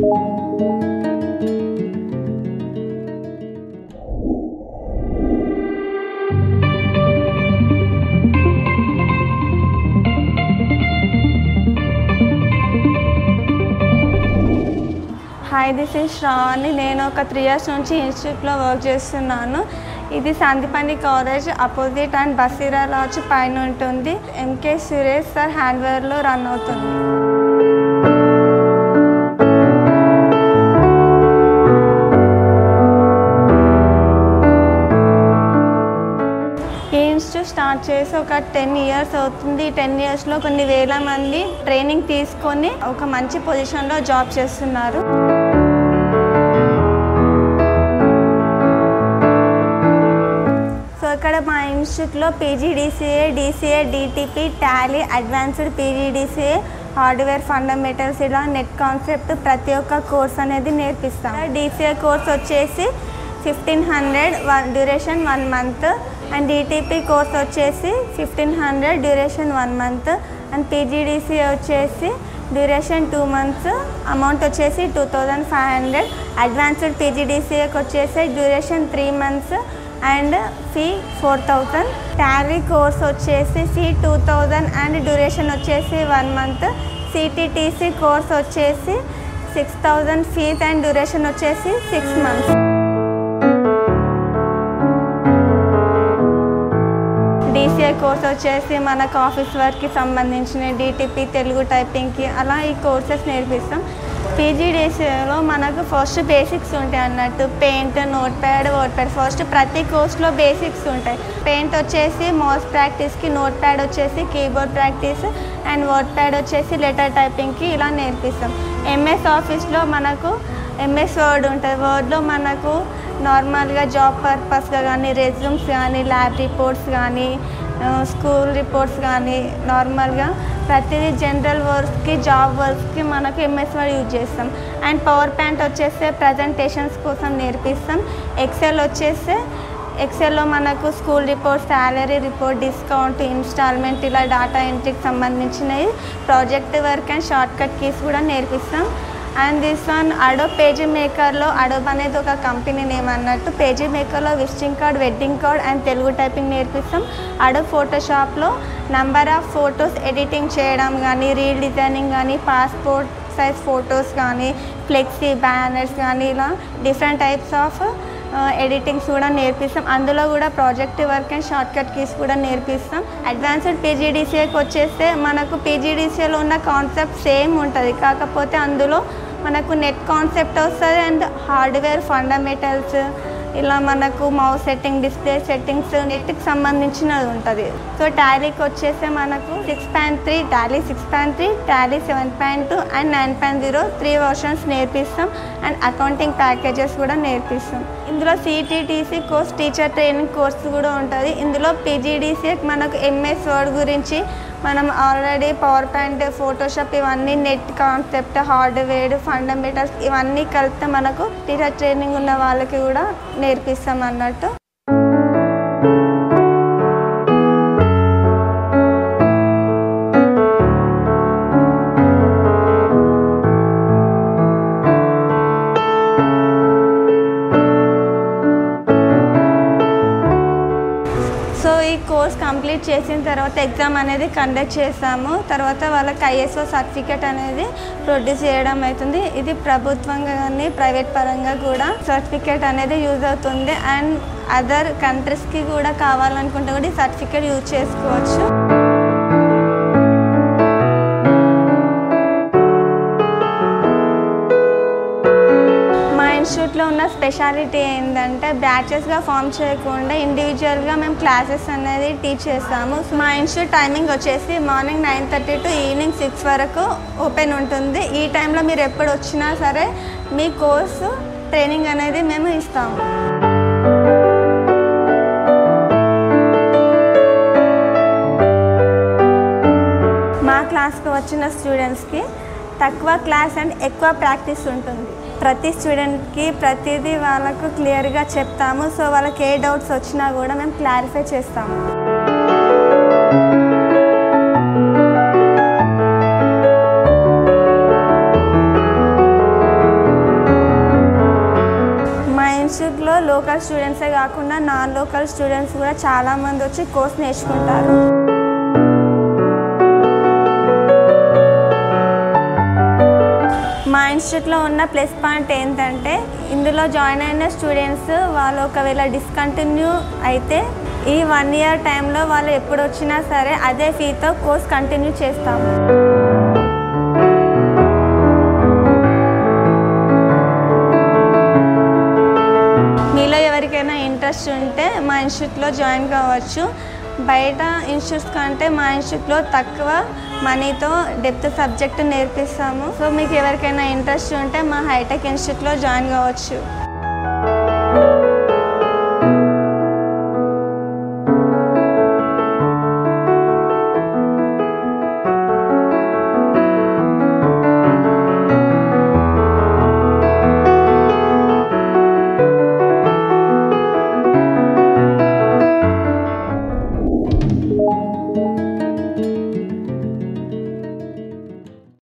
hi this is Shravani నేను ఒక three years నుంచి ఇన్స్టిట్యూట్లో వర్క్ చేస్తున్నాను ఇది సందిపండి కాలేజ్ అపోజిట్ అండ్ బసీరా లాడ్జ్ పైన ఉంటుంది ఎంకే సురేష్ సార్ హ్యాండ్వేర్లో రన్ అవుతుంది ఈ ఇన్స్టిట్యూట్ స్టార్ట్ చేసి ఒక టెన్ ఇయర్స్ అవుతుంది టెన్ ఇయర్స్లో కొన్ని వేల మంది ట్రైనింగ్ తీసుకొని ఒక మంచి పొజిషన్లో జాబ్ చేస్తున్నారు సో ఇక్కడ మా ఇన్స్టిట్యూట్లో PGDCA DCA DTP Tally advanced PGDCA hardware fundamentals ఇలా నెట్ కాన్సెప్ట్ ప్రతి ఒక్క కోర్స్ అనేది నేర్పిస్తాం డీసీఏ కోర్స్ వచ్చేసి fifteen hundred one duration one month and DTP course వచ్చేసి fifteen hundred duration one month and PGDCA వచ్చేసి డ్యూరేషన్ టూ మంత్స్ అమౌంట్ వచ్చేసి two thousand five hundred advanced పీజీడీసీఏకి వచ్చేసి duration three months and fee four thousand Tally course వచ్చేసి fee two thousand and duration వచ్చేసి one month CTTC course వచ్చేసి six thousand fees and duration వచ్చేసి six months DCA course వచ్చేసి మనకు office వర్క్కి సంబంధించిన డిటిపి తెలుగు టైపింగ్కి అలా ఈ కోర్సెస్ నేర్పిస్తాం పీజీడీసీలో మనకు ఫస్ట్ బేసిక్స్ ఉంటాయి అన్నట్టు paint note pad word pad first ప్రతి కోర్స్లో బేసిక్స్ ఉంటాయి పెయింట్ వచ్చేసి మౌస్ ప్రాక్టీస్కి నోట్ ప్యాడ్ వచ్చేసి keyboard practice and word pad వచ్చేసి లెటర్ టైపింగ్కి ఇలా నేర్పిస్తాం ఎంఎస్ ఆఫీస్లో మనకు ఎంఎస్ వర్డ్ ఉంటుంది వర్డ్లో మనకు నార్మల్గా జాబ్ పర్పస్గా కానీ రెజ్యూమ్స్ కానీ ల్యాబ్ రిపోర్ట్స్ కానీ ఆ, స్కూల్ రిపోర్ట్స్ కానీ నార్మల్గా ప్రతిదీ జనరల్ వర్క్స్కి జాబ్ వర్క్స్కి మనకు ఎంఎస్ వర్డ్ యూజ్ చేస్తాం అండ్ పవర్ పాయింట్ వచ్చేస్తే ప్రజెంటేషన్స్ కోసం నేర్పిస్తాం ఎక్సెల్ వచ్చేస్తే ఎక్సెల్లో మనకు school report salary report discount installment ఇలా డేటా ఎంట్రీకి సంబంధించినవి project work and short cut keys కూడా నేర్పిస్తాం and this one Adobe page మేకర్లో అడోబ్ అనేది ఒక కంపెనీ నేమ్ అన్నట్టు పేజీ మేకర్లో visiting card wedding card and Telugu typing నేర్పిస్తాం అడో ఫోటోషాప్లో నంబర్ ఆఫ్ ఫొటోస్ ఎడిటింగ్ చేయడం కానీ రీల్ డిజైనింగ్ కానీ పాస్పోర్ట్ సైజ్ ఫొటోస్ కానీ ఫ్లెక్సీ బ్యానర్స్ కానీ ఇలా డిఫరెంట్ టైప్స్ ఆఫ్ ఎడిటింగ్స్ కూడా నేర్పిస్తాం అందులో కూడా project work and short cut keys కూడా నేర్పిస్తాం అడ్వాన్స్డ్ పీజీడీసీఏకి వచ్చేస్తే మనకు పీజీడీసీఏలో ఉన్న కాన్సెప్ట్ సేమ్ ఉంటుంది కాకపోతే అందులో మనకు నెట్ కాన్సెప్ట్ వస్తుంది అండ్ హార్డ్వేర్ ఫండమెంటల్స్ ఇలా మనకు మౌస్ సెట్టింగ్ డిస్ప్లే సెట్టింగ్స్ నెట్కి సంబంధించినది ఉంటుంది సో టాలీకి వచ్చేస్తే మనకు six point three Tally six point three Tally seven point two and nine point zero three versions నేర్పిస్తాం అండ్ అకౌంటింగ్ ప్యాకేజెస్ కూడా నేర్పిస్తాం ఇందులో CTTC course teacher training course కూడా ఉంటుంది ఇందులో పీజీడీసీ మనకు ఎంఎస్ వర్డ్ గురించి మనం ఆల్రెడీ పవర్ పాయింట్ ఫోటోషాప్ ఇవన్నీ నెట్ కాన్సెప్ట్ హార్డ్వేర్ ఫండమెంటల్స్ ఇవన్నీ కలిపితే మనకు టీచర్ ట్రైనింగ్ ఉన్న వాళ్ళకి కూడా నేర్పిస్తాం అన్నట్టు సో ఈ కోర్స్ కంప్లీట్ చేసిన తర్వాత ఎగ్జామ్ అనేది కండక్ట్ చేస్తాము తర్వాత వాళ్ళకి ఐఎస్ఓ సర్టిఫికేట్ అనేది ప్రొడ్యూస్ చేయడం అవుతుంది ఇది ప్రభుత్వంగా కానీ ప్రైవేట్ పరంగా కూడా సర్టిఫికేట్ అనేది యూజ్ అవుతుంది అండ్ అదర్ కంట్రీస్కి కూడా కావాలనుకుంటే కూడా ఈ సర్టిఫికేట్ యూజ్ చేసుకోవచ్చు మా ఇన్స్టిట్యూట్లో ఉన్న స్పెషాలిటీ ఏంటంటే బ్యాచెస్గా ఫామ్ చేయకుండా ఇండివిజువల్గా మేము క్లాసెస్ అనేది టీచ్ చేస్తాము సో మా ఇన్స్టిట్యూట్ టైమింగ్ వచ్చేసి morning nine thirty to evening six వరకు ఓపెన్ ఉంటుంది ఈ టైంలో మీరు ఎప్పుడు వచ్చినా సరే మీ కోర్సు ట్రైనింగ్ అనేది మేము ఇస్తాము మా క్లాస్కి వచ్చిన స్టూడెంట్స్కి తక్కువ క్లాస్ అండ్ ఎక్కువ ప్రాక్టీస్ ఉంటుంది ప్రతి స్టూడెంట్కి ప్రతిదీ వాళ్ళకు క్లియర్గా చెప్తాము సో వాళ్ళకి ఏ డౌట్స్ వచ్చినా కూడా మేము క్లారిఫై చేస్తాము లోకల్ స్టూడెంట్సే కాకుండా నాన్ లోకల్ స్టూడెంట్స్ కూడా చాలామంది వచ్చి కోర్స్ నేర్చుకుంటారు మా ఇన్స్టిట్యూట్లో ఉన్న ప్లస్ పాయింట్ ఏంటంటే ఇందులో జాయిన్ అయిన స్టూడెంట్స్ వాళ్ళు ఒకవేళ డిస్కంటిన్యూ అయితే ఈ వన్ ఇయర్ టైంలో వాళ్ళు ఎప్పుడు వచ్చినా సరే అదే ఫీతో కోర్స్ కంటిన్యూ చేస్తాము మీలో ఎవరికైనా ఇంట్రెస్ట్ ఉంటే మా ఇన్స్టిట్యూట్లో జాయిన్ కావచ్చు బయట ఇన్స్టిట్యూట్స్ కంటే మా ఇన్స్టిట్యూట్లో తక్కువ మనీతో డెప్త్ సబ్జెక్ట్ నేర్పిస్తాము సో మీకు ఎవరికైనా ఇంట్రెస్ట్ ఉంటే మా హైటెక్ ఇన్స్టిట్యూట్లో జాయిన్ కావచ్చు